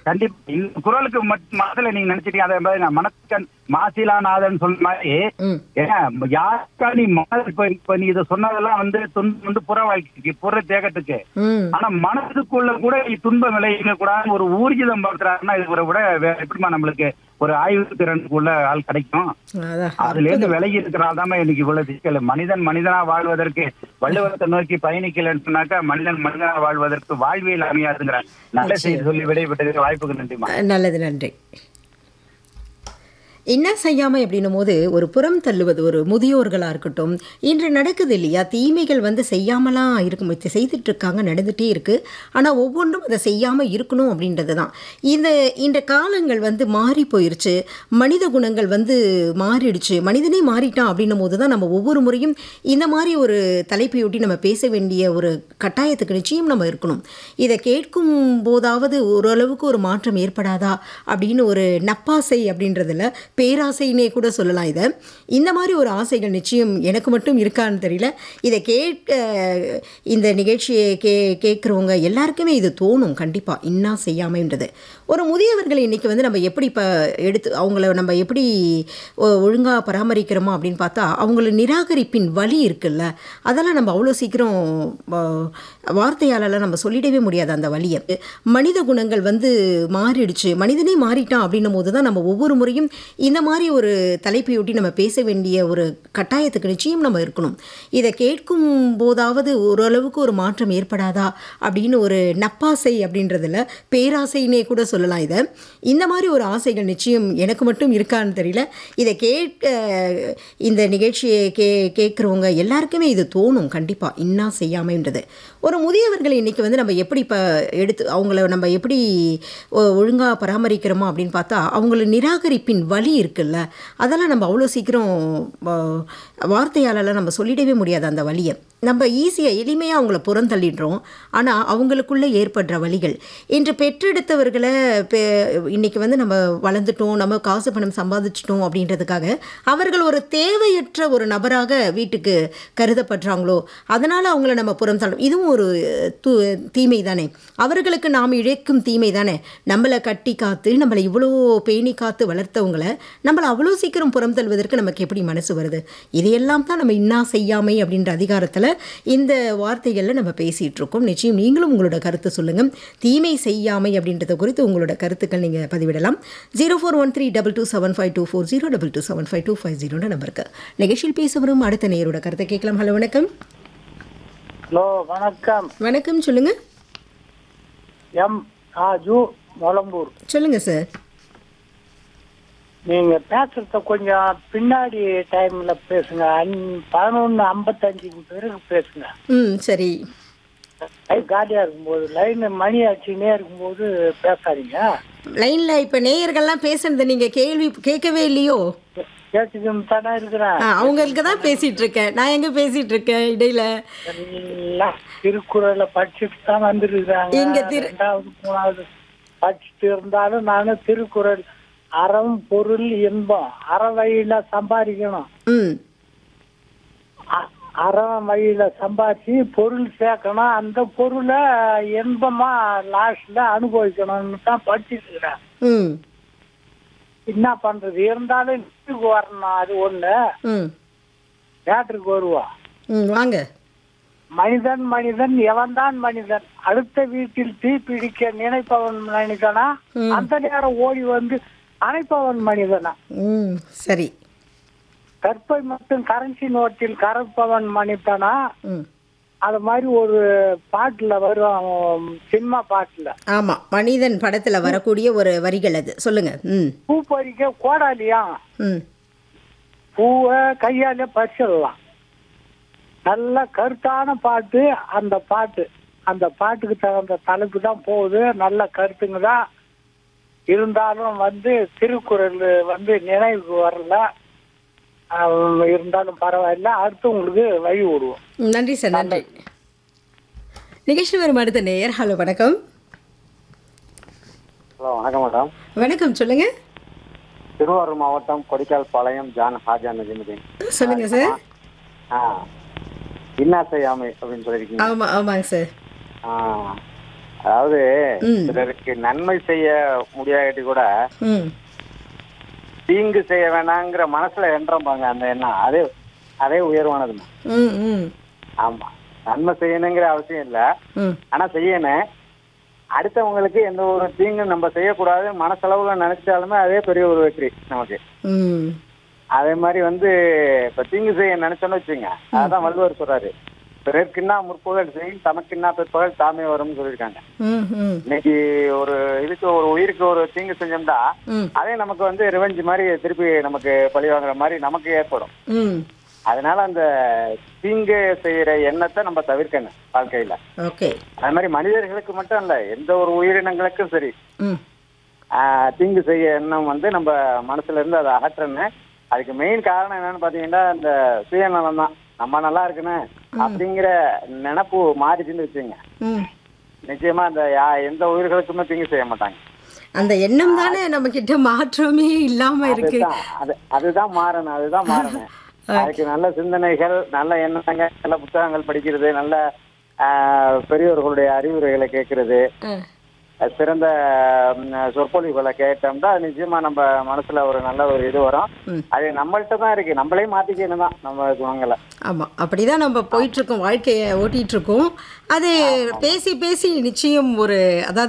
கண்டிப்பா இந்த குரலுக்கு மத்- மனசுல நீங்க நினைச்சிட்டீங்க அதே மாதிரி நான் மனக்கண் மாசிலாநாதன் சொன்ன மாதிரி ம் ஏன்னா யாருக்கா நீ மன இப்ப இப்ப நீ இதை சொன்னதெல்லாம் வந்து துன்பம் வந்து புற வாழ்க்கைக்கு புற தேகத்துக்கு ம் ஆனா மனதுக்குள்ள கூட நீ துன்பம் விளைவிக்க கூடாது ஒரு ஊர்ஜிதம் படுத்துறாருன்னா இது விட வேற எப்படிமா நம்மளுக்கு ஒரு ஆய்வு திறனுக்குள்ள ஆள் கிடைக்கும் அதான் அதுல இருந்து விலகி இருக்கிறால்தான் இன்னைக்கு இவ்வளவு சிக்கல் மனிதன் மனிதனா வாழ்வதற்கு வள்ளுவத்தை நோக்கி பயணிக்கலன்னு சொன்னாக்கா மனிதன் மனிதனா வாழ்வதற்கு வாழ்வியல் அமையாதுங்கிற நல்ல செய்தி சொல்லி விடைபெற்றதுக்கு வாய்ப்புக்கு நன்றிமா நல்லது நன்றி என்ன செய்யாமை அப்படின்னும் போது ஒரு புறம் தள்ளுவது ஒரு முதியோர்களாக இருக்கட்டும் இன்று நடக்குது இல்லையா தீமைகள் வந்து செய்யாமலாம் இருக்கும் செய்துட்டு இருக்காங்க நடந்துகிட்டே இருக்குது ஆனால் ஒவ்வொன்றும் அதை செய்யாமல் இருக்கணும் அப்படின்றது தான் இந்த இந்த காலங்கள் வந்து மாறி போயிருச்சு மனித குணங்கள் வந்து மாறிடுச்சு மனிதனே மாறிட்டான் அப்படின்னும் போது தான் நம்ம ஒவ்வொரு முறையும் இந்த மாதிரி ஒரு தலைப்பையொட்டி நம்ம பேச வேண்டிய ஒரு கட்டாயத்துக்கு நிச்சயம் நம்ம இருக்கணும் இதை கேட்கும் போதாவது ஓரளவுக்கு ஒரு மாற்றம் ஏற்படாதா அப்படின்னு ஒரு நப்பாசை அப்படின்றதுல பேராசைனே கூட சொல்லலாம் இதை இந்த மாதிரி ஒரு ஆசைகள் நிச்சயம் எனக்கு மட்டும் இருக்கான்னு தெரியல இதை கேட்க இந்த நிகழ்ச்சியை கே கேட்குறவங்க எல்லாருக்குமே இது தோணும் கண்டிப்பாக இன்னா செய்யாமைன்றது ஒரு முதியவர்களை இன்றைக்கி வந்து நம்ம எப்படி இப்போ எடுத்து அவங்கள நம்ம எப்படி ஒழுங்காக பராமரிக்கிறோமா அப்படின்னு பார்த்தா அவங்கள நிராகரிப்பின் வழி இருக்குல்ல அதெல்லாம் நம்ம அவ்வளோ சீக்கிரம் வ- வார்த்தையாலலாம் நம்ம சொல்லிடவே முடியாது அந்த வழியை மனித குணங்கள் வந்து மாறிடுச்சு மனிதனே மாறிட்டான் அப்படின்னும் போது தான் நம்ம ஒவ்வொரு முறையும் இந்த மாதிரி ஒரு தலைப்பையொட்டி நம்ம பேச வேண்டிய ஒரு கட்டாயத்துக்கு நிச்சயம் நம்ம இருக்கணும் இதை கேட்கும் போதாவது ஓரளவுக்கு ஒரு மாற்றம் ஏற்படாதா அப்படின்னு ஒரு நப்பாசை அப்படின்றதுல பேராசைனே கூட சொல்லலாம் இதை இந்த மாதிரி ஒரு ஆசைகள் நிச்சயம் எனக்கு மட்டும் இருக்கான்னு தெரியல இதை கேட்க இந்த நிகழ்ச்சியை கே கேட்குறவங்க எல்லாருக்குமே இது தோணும் கண்டிப்பாக இன்னா செய்யாமைன்றது ஒரு முதியவர்களை இன்றைக்கி வந்து நம்ம எப்படி இப்போ எடுத்து அவங்கள நம்ம எப்படி ஒழுங்காக பராமரிக்கிறோமா அப்படின்னு பார்த்தா அவங்கள நிராகரிப்பின் வழி இருக்குல்ல அதெல்லாம் நம்ம அவ்வளோ சீக்கிரம் வ- வார்த்தையாலலாம் நம்ம சொல்லிடவே முடியாது அந்த வழியை நம்ம ஈஸியாக எளிமையாக அவங்கள புறந்தள்ளிடுறோம் ஆனால் அவங்களுக்குள்ளே ஏற்படுற வழிகள் இன்று பெற்றெடுத்தவர்களை பெ இன்றைக்கி வந்து நம்ம வளர்ந்துட்டோம் நம்ம காசு பணம் சம்பாதிச்சிட்டோம் அப்படின்றதுக்காக அவர்கள் ஒரு தேவையற்ற ஒரு நபராக வீட்டுக்கு கருதப்படுறாங்களோ அதனால் அவங்கள நம்ம புறம் தள்ளும் இதுவும் ஒரு தூ தீமை தானே அவர்களுக்கு நாம் இழைக்கும் தீமை தானே நம்மளை கட்டி காத்து நம்மளை இவ்வளோ பேணி காத்து வளர்த்தவங்கள நம்மளை அவ்வளோ சீக்கிரம் புறம் தள்ளுவதற்கு நமக்கு எப்படி மனசு வருது இதையெல்லாம் தான் நம்ம இன்னா செய்யாமை அப்படின்ற அதிகாரத்தில் இந்த வார்த்தைகளில் நம்ம பேசிகிட்டு இருக்கோம் நிச்சயம் நீங்களும் உங்களோட கருத்து சொல்லுங்கள் தீமை செய்யாமை அப்படின்றத குறித்து உங்களோட கருத்துக்கள் நீங்கள் பதிவிடலாம் zero four one three double two seven five two four zero double two seven five two five ஜீரோன்ற நம்பருக்கு நிகழ்ச்சியில் பேச வரும் அடுத்த நேயரோட கருத்தை கேட்கலாம் ஹலோ வணக்கம் ஹலோ வணக்கம் வணக்கம் சொல்லுங்கள் எம் ராஜு மொளம்பூர் சொல்லுங்கள் சார் நீங்க பேசுறத கொஞ்சம் பின்னாடி டைம்ல பேசுங்க அன்- பதினொன்னு ஐம்பத்தஞ்சுக்கு பிறகு பேசுங்க ம் சரி லைன் காலியா இருக்கும்போது லைன் மணி ஆச்சுன்னே இருக்கும்போது பேசாதீங்க லைனில் இப்போ நேயர்கள்லாம் பேசுனதை நீங்கள் கேள்வி கேட்கவே இல்லையோ கேட்டுக்கிட்டு தானே இருக்கிறேன் ஆ அவங்களுக்கு தான் பேசிகிட்டு இருக்கேன் நான் எங்கே பேசிகிட்டு இருக்கேன் இடையில எல்லாம் திருக்குறளை படிச்சுட்டு தான் வந்துருக்காங்க இங்க திரு- ரெண்டாவது மூணாவது படிச்சுட்டு இருந்தாலும் நானும் திருக்குறள் அறம் பொருள் இன்பம் அற வழியில சம்பாதிக்கணும் ம் அ- அறம் வழியில சம்பாதிச்சு பொருள் சேர்க்கணும் அந்த பொருளை இன்பமா லாஸ்ட்ல அனுபவிக்கணும்னு தான் படிச்சுட்டு இருக்கிறேன் ம் என்ன பண்றது இருந்தாலும் வீட்டுக்கு வரணும் அது ஒண்ணு ம் தேட்டருக்கு வருவோம் ம் வாங்க மனிதன் மனிதன் எவன்தான் மனிதன் அடுத்த வீட்டில் தீ பிடிக்க நினைப்பவன் மனிதனா அந்த நேரம் ஓடி வந்து அணைப்பவன் மனிதனா ம் சரி கற்பை மட்டும் கரன்சி நோட்டில் கறப்பவன் மனிதனா ம் அது மாதிரி ஒரு பாட்டுல வரும் சினிமா பாட்டுல ஆமாம் மனிதன் படத்தில் வரக்கூடிய ஒரு வரிகள் அது சொல்லுங்கள் ம் பூ பறிக்க கோடாலியா ம் பூவை கையால பறிச்சிடலாம் நல்ல கருத்தான பாட்டு அந்த பாட்டு அந்த பாட்டுக்கு தகுந்த தலைப்பு தான் போகுது நல்ல கருத்துங்க தான் இருந்தாலும் வந்து திருக்குறள் வந்து நினைவுக்கு வரல ஆஹ் இருந்தாலும் பரவாயில்ல அடுத்து உங்களுக்கு வழி விடுவோம் ம், நன்றி சார் நன்றி நிகழ்ச்சி வரும் அடுத்த நேயர் ஹலோ வணக்கம் ஹலோ வணக்கம் மேடம் வணக்கம் சொல்லுங்கள் திருவாரூர் மாவட்டம் கொடிக்கால் பாளையம் ஜான் ஹாஜா நஜிமுதீன் சொல்லுங்கள் சார் ஆ இன்னா செய்யாமை அப்படின்னு சொல்லியிருக்கீங்க ஆமாம் ஆமாங்க சார் ஆ அதாவது ம். சிலருக்கு நன்மை செய்ய முடியாட்டி கூட ம் தீங்கு செய்ய வேணாங்கிற மனசுல எண்ணம்பாங்க அந்த எண்ணம் அதே அதே உயர்வானதுமா ம் ம் ஆமா நன்மை செய்யணுங்கிற அவசியம் இல்ல ம் ஆனா செய்யணும் அடுத்தவங்களுக்கு எந்த ஒரு தீங்கும் நம்ம செய்யக்கூடாது மனசளவுல நினைச்சாலுமே அதே பெரிய ஒரு வெற்றி நமக்கு ம் அதே மாதிரி வந்து இப்ப தீங்கு செய்ய நினைச்சோன்னு வச்சுங்க அதான் வள்ளுவர் சொல்றாரு பிறர்க்குன்னா முற்புகழ் செய்யும் தமக்குன்னா பிற்பகல் தாமே வரும்னு சொல்லியிருக்காங்க ம் ம் இன்னைக்கு ஒரு இதுக்கு ஒரு உயிருக்கு ஒரு தீங்கு செஞ்சோம்னா ம் அதே நமக்கு வந்து ரிவெஞ்ச் மாதிரி திருப்பி நமக்கு பழி வாங்குற மாதிரி நமக்கு ஏற்படும் ம் அதனால அந்த தீங்கு செய்யற எண்ணத்தை நம்ம தவிர்க்கணும் வாழ்க்கையில ஓகே அது மாதிரி மனிதர்களுக்கு மட்டும் இல்ல எந்த ஒரு உயிரினங்களுக்கும் சரி ம் ஆஹ், தீங்கு செய்ய எண்ணம் வந்து நம்ம மனசுல இருந்து அதை அகற்றணும் அதுக்கு மெயின் காரணம் என்னன்னு பாத்தீங்கன்னா இந்த சுயநலம் தான் நம்ம நல்லா இருக்கணும் அப்படிங்கிற நினப்பு மாறிச்சுன்னு வச்சுங்க ம் நிச்சயமா அந்த யா- எந்த உயிர்களுக்குமே தீங்கு செய்ய மாட்டாங்க அந்த எண்ணம் தானே நம்ம கிட்ட மாற்றமே இல்லாம இருக்கு அதுதான் அது அதுதான் மாறணும் அதுதான் மாறணும் அதுக்கு நல்ல சிந்தனைகள் நல்ல எண்ணங்கள் நல்ல புத்தகங்கள் படிக்கிறது நல்ல ஆஹ், பெரியவர்களுடைய அறிவுரைகளை கேட்கறது ஆ. அஹ், சிறந்த ம், சொற்பொழிவுகளை கேட்டோம்னா நிச்சயமா நம்ம மனசுல ஒரு நல்ல ஒரு இது வரும் ம். அது நம்மள்ட்ட தான் இருக்கு நம்மளே மாத்திக்கணும் தான் நம்ம குணங்களை ஆமாம் அப்படிதான் நம்ம போயிட்டு இருக்கோம் வாழ்க்கையை ஓட்டிட்டு இருக்கோம் அது பேசி பேசி நிச்சயம் ஒரு அதாவது